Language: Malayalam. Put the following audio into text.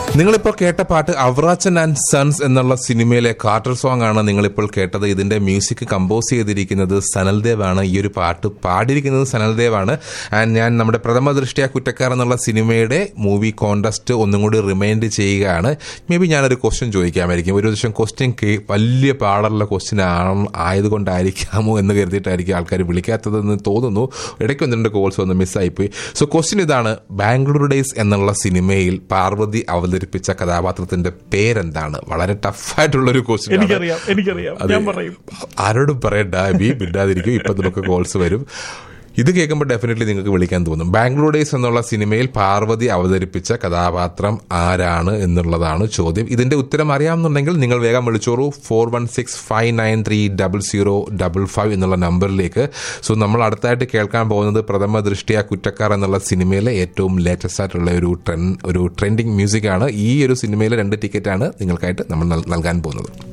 നിങ്ങളിപ്പോൾ കേട്ട പാട്ട് അവറാച്ചൻ ആൻഡ് സൺസ് എന്നുള്ള സിനിമയിലെ കാർട്ടർ സോങ് ആണ് നിങ്ങളിപ്പോൾ കേട്ടത് ഇതിന്റെ മ്യൂസിക് കമ്പോസ് ചെയ്തിരിക്കുന്നത് സനൽദേവ് ആണ് ഈ ഒരു പാട്ട് പാടിയിരിക്കുന്നത് സനൽദേവ് ആണ് ആൻഡ് ഞാൻ നമ്മുടെ പ്രഥമ ദൃഷ്ടിയ കുറ്റക്കാർ എന്നുള്ള സിനിമയുടെ മൂവി കോണ്ടസ്റ്റ് ഒന്നും കൂടി റിമൈൻഡ് ചെയ്യുകയാണ് മേ ബി ഞാനൊരു ക്വസ്റ്റ്യൻ ചോദിക്കാമായിരിക്കും ഒരു ദിവസം ക്വസ്റ്റ്യൻ വലിയ പാടുള്ള ക്വസ്റ്റ്യൻ ആണ് ആയതുകൊണ്ടായിരിക്കാമോ എന്ന് കരുതിയിട്ടായിരിക്കും ആൾക്കാർ വിളിക്കാത്തതെന്ന് തോന്നുന്നു ഇടയ്ക്ക് ഒന്ന് രണ്ട് കോൾസ് ഒന്ന് മിസ്സായിപ്പോയി സോ ക്വസ്റ്റ്യൻ ഇതാണ് ബാംഗ്ലൂർ ഡേയ്സ് എന്നുള്ള സിനിമയിൽ പാർവതി അവതരിപ്പിച്ച കഥാപാത്രത്തിന്റെ പേരെന്താണ് വളരെ ടഫായിട്ടുള്ള ഒരു ക്വസ്റ്റ്യൻ എനിക്കറിയാം എനിക്കറിയാം ഞാൻ പറയും ആരോടും പറയണ്ട ബി ബിഡാതിരിക്കും ഇപ്പൊ നമുക്ക് കോൾസ് വരും ഇത് കേൾക്കുമ്പോൾ ഡെഫിനറ്റ്ലി നിങ്ങൾക്ക് വിളിക്കാൻ തോന്നും ബാംഗ്ലൂർ ഡേയ്സ് എന്നുള്ള സിനിമയിൽ പാർവതി അവതരിപ്പിച്ച കഥാപാത്രം ആരാണ് എന്നുള്ളതാണ് ചോദ്യം ഇതിന്റെ ഉത്തരം അറിയാമെന്നുണ്ടെങ്കിൽ നിങ്ങൾ വേഗം വിളിച്ചോളൂ four one six five nine three double zero double five എന്നുള്ള നമ്പറിലേക്ക് സോ നമ്മൾ അടുത്തായിട്ട് കേൾക്കാൻ പോകുന്നത് പ്രഥമ ദൃഷ്ടിയ കുറ്റക്കാർ എന്നുള്ള സിനിമയിലെ ഏറ്റവും ലേറ്റസ്റ്റ് ആയിട്ടുള്ള ഒരു ട്രെൻഡ് ഒരു ട്രെൻഡിങ് മ്യൂസിക് ആണ് ഈ ഒരു സിനിമയിലെ രണ്ട് ടിക്കറ്റാണ് നിങ്ങൾക്കായിട്ട് നമ്മൾ നൽ- നൽകാൻ പോകുന്നത്